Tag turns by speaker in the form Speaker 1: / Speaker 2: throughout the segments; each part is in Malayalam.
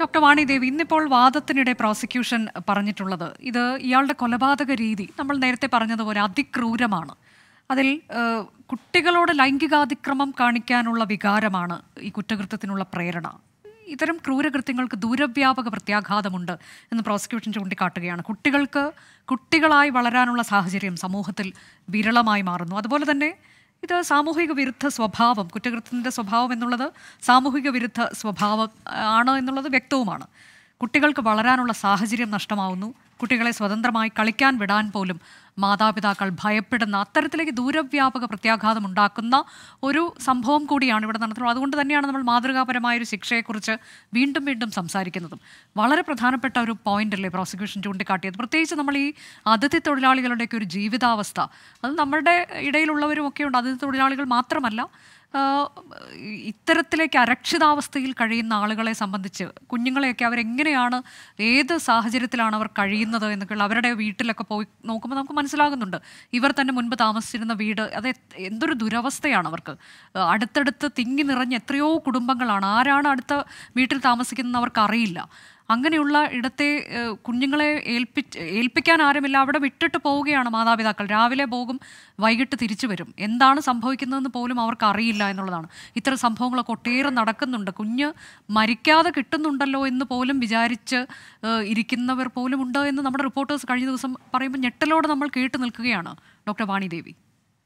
Speaker 1: ഡോക്ടർ വാണി ദേവി ഇന്നിപ്പോൾ വാദത്തിനിടെ പ്രോസിക്യൂഷൻ പറഞ്ഞിട്ടുള്ളത് ഇത് ഇയാളുടെ കൊലപാതക രീതി നമ്മൾ നേരത്തെ പറഞ്ഞതുപോലെ അതിക്രൂരമാണ് അതിൽ ഏഹ്, കുട്ടികളോട് ലൈംഗികാതിക്രമം കാണിക്കാനുള്ള വികാരമാണ് ഈ കുറ്റകൃത്യത്തിനുള്ള പ്രേരണ ഇത്തരം ക്രൂരകൃത്യങ്ങൾക്ക് ദൂരവ്യാപക പ്രത്യാഘാതമുണ്ട് എന്ന് പ്രോസിക്യൂഷൻ ചൂണ്ടിക്കാട്ടുകയാണ് കുട്ടികൾക്ക് കുട്ടികളായി വളരാനുള്ള സാഹചര്യം സമൂഹത്തിൽ വിരളമായി മാറുന്നു അതുപോലെ തന്നെ ഇത് സാമൂഹിക വിരുദ്ധ സ്വഭാവം കുറ്റകൃത്യത്തിൻ്റെ സ്വഭാവം എന്നുള്ളത് സാമൂഹിക വിരുദ്ധ സ്വഭാവം ആണ് എന്നുള്ളത് വ്യക്തവുമാണ് കുട്ടികൾക്ക് വളരാനുള്ള സാഹചര്യം നഷ്ടമാവുന്നു കുട്ടികളെ സ്വതന്ത്രമായി കളിക്കാൻ വിടാൻ പോലും മാതാപിതാക്കൾ ഭയപ്പെടുന്ന അത്തരത്തിലേക്ക് ദൂരവ്യാപക പ്രത്യാഘാതം ഉണ്ടാക്കുന്ന ഒരു സംഭവം കൂടിയാണ് ഇവിടെ നടത്തുന്നത് അതുകൊണ്ട് തന്നെയാണ് നമ്മൾ മാതൃകാപരമായ ഒരു ശിക്ഷയെക്കുറിച്ച് വീണ്ടും വീണ്ടും സംസാരിക്കുന്നതും വളരെ പ്രധാനപ്പെട്ട ഒരു പോയിന്റ് അല്ലേ പ്രോസിക്യൂഷൻ ചൂണ്ടിക്കാട്ടിയത് പ്രത്യേകിച്ച് നമ്മൾ ഈ അതിഥി തൊഴിലാളികളുടെയൊക്കെ ഒരു ജീവിതാവസ്ഥ അത് നമ്മുടെ ഇടയിലുള്ളവരും ഒക്കെ ഉണ്ട് അതിഥി തൊഴിലാളികൾ മാത്രമല്ല ആഹ് ഇത്തരത്തിലേക്ക് അരക്ഷിതാവസ്ഥയിൽ കഴിയുന്ന ആളുകളെ സംബന്ധിച്ച് കുഞ്ഞുങ്ങളെയൊക്കെ അവരെങ്ങനെയാണ് ഏത് സാഹചര്യത്തിലാണ് അവർ കഴിയുന്നത് എന്നൊക്കെയുള്ള അവരുടെ വീട്ടിലൊക്കെ പോയി നോക്കുമ്പോൾ നമുക്ക് മനസ്സിലാകുന്നുണ്ട് ഇവർ തന്നെ മുൻപ് താമസിച്ചിരുന്ന വീട് അത് എത്- എന്തൊരു ദുരവസ്ഥയാണ് അവർക്ക് ആഹ് അടുത്തടുത്ത് തിങ്ങി നിറഞ്ഞ എത്രയോ കുടുംബങ്ങളാണ് ആരാണ് അടുത്ത വീട്ടിൽ താമസിക്കുന്നത് അവർക്ക് അറിയില്ല അങ്ങനെയുള്ള ഇടത്തെ ഏഹ്, കുഞ്ഞുങ്ങളെ ഏൽപ്പിച്ച് ഏൽപ്പിക്കാൻ ആരുമില്ല അവിടെ വിട്ടിട്ട് പോവുകയാണ് മാതാപിതാക്കൾ രാവിലെ പോകും വൈകിട്ട് തിരിച്ചു വരും എന്താണ് സംഭവിക്കുന്നതെന്ന് പോലും അവർക്ക് അറിയില്ല എന്നുള്ളതാണ് ഇത്തരം സംഭവങ്ങളൊക്കെ ഒട്ടേറെ നടക്കുന്നുണ്ട് കുഞ്ഞ് മരിക്കാതെ കിട്ടുന്നുണ്ടല്ലോ എന്ന് പോലും വിചാരിച്ച് ഏഹ്, ഇരിക്കുന്നവർ പോലും ഉണ്ട് എന്ന് നമ്മുടെ റിപ്പോർട്ടേഴ്സ് കഴിഞ്ഞ ദിവസം പറയുമ്പോൾ ഞെട്ടലോടെ നമ്മൾ കേട്ട് നിൽക്കുകയാണ് ഡോക്ടർ വാണി ദേവി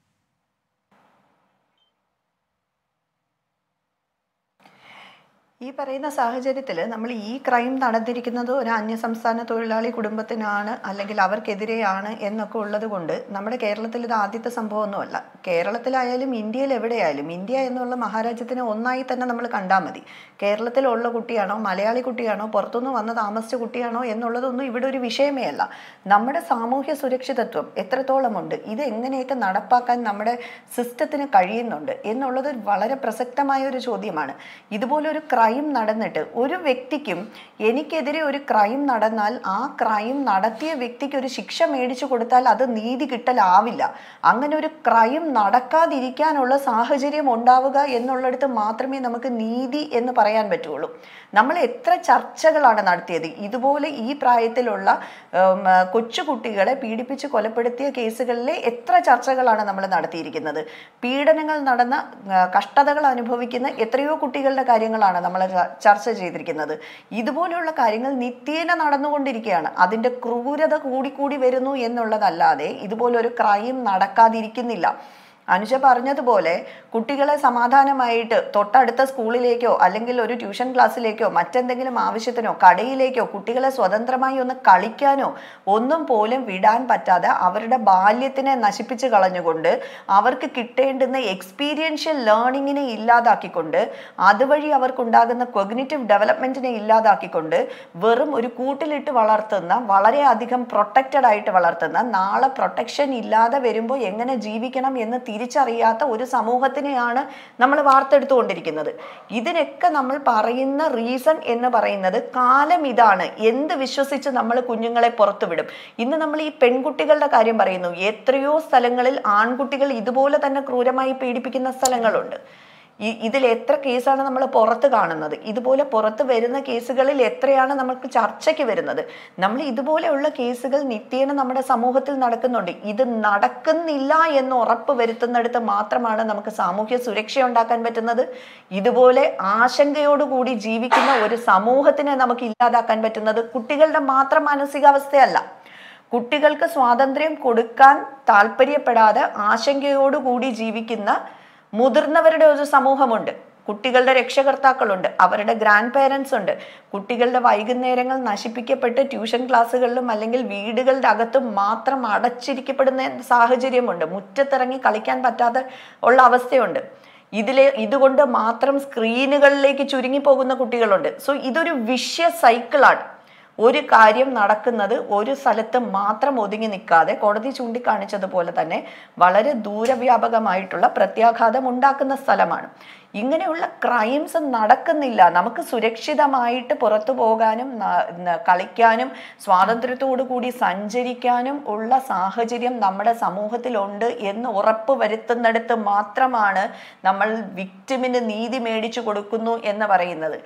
Speaker 2: ഈ പറയുന്ന സാഹചര്യത്തിൽ നമ്മൾ ഈ ക്രൈം നടന്നിരിക്കുന്നത് ഒരു അന്യസംസ്ഥാന തൊഴിലാളി കുടുംബത്തിനാണ് അല്ലെങ്കിൽ അവർക്കെതിരെയാണ് എന്നൊക്കെ ഉള്ളത് കൊണ്ട് നമ്മുടെ കേരളത്തിൽ ഇത് ആദ്യത്തെ സംഭവമൊന്നുമല്ല കേരളത്തിലായാലും ഇന്ത്യയിൽ എവിടെയായാലും ഇന്ത്യ എന്നുള്ള മഹാരാജ്യത്തിനെ ഒന്നായി തന്നെ നമ്മൾ കണ്ടാൽ മതി കേരളത്തിലുള്ള കുട്ടിയാണോ മലയാളി കുട്ടിയാണോ പുറത്തുനിന്ന് വന്ന് താമസിച്ച കുട്ടിയാണോ എന്നുള്ളതൊന്നും ഇവിടെ ഒരു വിഷയമേ അല്ല നമ്മുടെ സാമൂഹ്യ സുരക്ഷിതത്വം എത്രത്തോളമുണ്ട് ഇത് എങ്ങനെയൊക്കെ നടപ്പാക്കാൻ നമ്മുടെ സിസ്റ്റത്തിന് കഴിയുന്നുണ്ട് എന്നുള്ളത് വളരെ പ്രസക്തമായ ഒരു ചോദ്യമാണ് ഇതുപോലൊരു ക്രൈം നടന്നിട്ട് ഒരു വ്യക്തിക്കും എനിക്കെതിരെ ഒരു ക്രൈം നടന്നാൽ ആ ക്രൈം നടത്തിയ വ്യക്തിക്ക് ഒരു ശിക്ഷ മേടിച്ചു കൊടുത്താൽ അത് നീതി കിട്ടലാവില്ല അങ്ങനെ ഒരു ക്രൈം നടക്കാതിരിക്കാനുള്ള സാഹചര്യം ഉണ്ടാവുക എന്നുള്ളിടത്ത് മാത്രമേ നമുക്ക് നീതി എന്ന് പറയാൻ പറ്റുള്ളൂ നമ്മൾ എത്ര ചർച്ചകളാണ് നടത്തിയത് ഇതുപോലെ ഈ പ്രായത്തിലുള്ള ഉം, കൊച്ചുകുട്ടികളെ പീഡിപ്പിച്ച് കൊലപ്പെടുത്തിയ കേസുകളിലെ എത്ര ചർച്ചകളാണ് നമ്മൾ നടത്തിയിരിക്കുന്നത് പീഡനങ്ങൾ നടന്ന ആ, കഷ്ടതകൾ അനുഭവിക്കുന്ന എത്രയോ കുട്ടികളുടെ കാര്യങ്ങളാണ് നമ്മൾ ച- ചർച്ച ചെയ്തിരിക്കുന്നത് ഇതുപോലെയുള്ള കാര്യങ്ങൾ നിത്യേന നടന്നുകൊണ്ടിരിക്കുകയാണ് അതിൻ്റെ ക്രൂരത കൂടിക്കൂടി വരുന്നു എന്നുള്ളതല്ലാതെ ഇതുപോലൊരു ക്രൈം നടക്കാതിരിക്കുന്നില്ല അനുജ പറഞ്ഞതുപോലെ കുട്ടികളെ സമാധാനമായിട്ട് തൊട്ടടുത്ത സ്കൂളിലേക്കോ അല്ലെങ്കിൽ ഒരു ട്യൂഷൻ ക്ലാസ്സിലേക്കോ മറ്റെന്തെങ്കിലും ആവശ്യത്തിനോ കടയിലേക്കോ കുട്ടികളെ സ്വതന്ത്രമായി ഒന്ന് കളിക്കാനോ ഒന്നും പോലും വിടാൻ പറ്റാതെ അവരുടെ ബാല്യത്തിനെ നശിപ്പിച്ച് കളഞ്ഞുകൊണ്ട് അവർക്ക് കിട്ടേണ്ടുന്ന എക്സ്പീരിയൻഷ്യൽ ലേണിങ്ങിനെ ഇല്ലാതാക്കിക്കൊണ്ട് അതുവഴി അവർക്കുണ്ടാകുന്ന കൊഗ്നിറ്റീവ് ഡെവലപ്മെന്റിനെ ഇല്ലാതാക്കിക്കൊണ്ട് വെറും ഒരു കൂട്ടിലിട്ട് വളർത്തുന്ന വളരെയധികം പ്രൊട്ടക്റ്റഡ് ആയിട്ട് വളർത്തുന്ന നാളെ പ്രൊട്ടക്ഷൻ ഇല്ലാതെ വരുമ്പോൾ എങ്ങനെ ജീവിക്കണം എന്ന് തിരിച്ചറിയാത്ത ഒരു സമൂഹത്തിനെയാണ് നമ്മൾ വാർത്തെടുത്തുകൊണ്ടിരിക്കുന്നത് ഇതിനൊക്കെ നമ്മൾ പറയുന്ന റീസൺ എന്ന് പറയുന്നത് കാലം ഇതാണ് എന്ത് വിശ്വസിച്ച് നമ്മൾ കുഞ്ഞുങ്ങളെ പുറത്തുവിടും ഇന്ന് നമ്മൾ ഈ പെൺകുട്ടികളുടെ കാര്യം പറയുന്നു എത്രയോ സ്ഥലങ്ങളിൽ ആൺകുട്ടികൾ ഇതുപോലെ തന്നെ ക്രൂരമായി പീഡിപ്പിക്കുന്ന സ്ഥലങ്ങളുണ്ട് ഈ ഇതിൽ എത്ര കേസാണ് നമ്മൾ പുറത്ത് കാണുന്നത് ഇതുപോലെ പുറത്ത് വരുന്ന കേസുകളിൽ എത്രയാണ് നമുക്ക് ചർച്ചയ്ക്ക് വരുന്നത് നമ്മൾ ഇതുപോലെയുള്ള കേസുകൾ നിത്യേന നമ്മുടെ സമൂഹത്തിൽ നടക്കുന്നുണ്ട് ഇത് നടക്കുന്നില്ല എന്ന് ഉറപ്പ് വരുത്തുന്നിടത്ത് മാത്രമാണ് നമുക്ക് സാമൂഹ്യ സുരക്ഷ ഉണ്ടാക്കാൻ പറ്റുന്നത് ഇതുപോലെ ആശങ്കയോടുകൂടി ജീവിക്കുന്ന ഒരു സമൂഹത്തിനെ നമുക്ക് ഇല്ലാതാക്കാൻ പറ്റുന്നത് കുട്ടികളുടെ മാത്രം മാനസികാവസ്ഥയല്ല കുട്ടികൾക്ക് സ്വാതന്ത്ര്യം കൊടുക്കാൻ താല്പര്യപ്പെടാതെ ആശങ്കയോടുകൂടി ജീവിക്കുന്ന മുതിർന്നവരുടെ ഒരു സമൂഹമുണ്ട് കുട്ടികളുടെ രക്ഷകർത്താക്കളുണ്ട് അവരുടെ ഗ്രാൻഡ് പേരൻസ് ഉണ്ട് കുട്ടികളുടെ വൈകുന്നേരങ്ങൾ നശിപ്പിക്കപ്പെട്ട് ട്യൂഷൻ ക്ലാസ്സുകളിലും അല്ലെങ്കിൽ വീടുകളുടെ അകത്തും മാത്രം അടച്ചിരിക്കപ്പെടുന്ന സാഹചര്യമുണ്ട് മുറ്റത്തിറങ്ങി കളിക്കാൻ പറ്റാതെ ഉള്ള അവസ്ഥയുണ്ട് ഇതിലെ ഇതുകൊണ്ട് മാത്രം സ്ക്രീനുകളിലേക്ക് ചുരുങ്ങി പോകുന്ന കുട്ടികളുണ്ട് സോ ഇതൊരു വിഷ്യ സൈക്കിളാണ് ഒരു കാര്യം നടക്കുന്നത് ഒരു സ്ഥലത്ത് മാത്രം ഒതുങ്ങി നിൽക്കാതെ കോടതി ചൂണ്ടിക്കാണിച്ചതുപോലെ തന്നെ വളരെ ദൂരവ്യാപകമായിട്ടുള്ള പ്രത്യാഘാതം ഉണ്ടാക്കുന്ന സ്ഥലമാണ് ഇങ്ങനെയുള്ള ക്രൈംസ് നടക്കുന്നില്ല നമുക്ക് സുരക്ഷിതമായിട്ട് പുറത്തു പോകാനും ന- ന- കളിക്കാനും സ്വാതന്ത്ര്യത്തോടു കൂടി സഞ്ചരിക്കാനും ഉള്ള സാഹചര്യം നമ്മുടെ സമൂഹത്തിലുണ്ട് എന്ന് ഉറപ്പ് വരുത്തുന്നിടത്ത് മാത്രമാണ് നമ്മൾ വിക്ടിമിന് നീതി മേടിച്ചു കൊടുക്കുന്നു എന്ന് പറയുന്നത്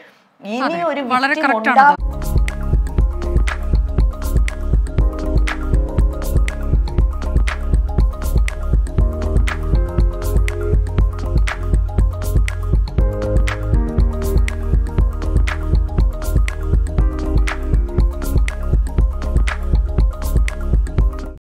Speaker 2: ഇനി ഒരു
Speaker 1: വളരെ
Speaker 2: victim
Speaker 1: correct
Speaker 2: ഉണ്ടാ-
Speaker 1: ആണത്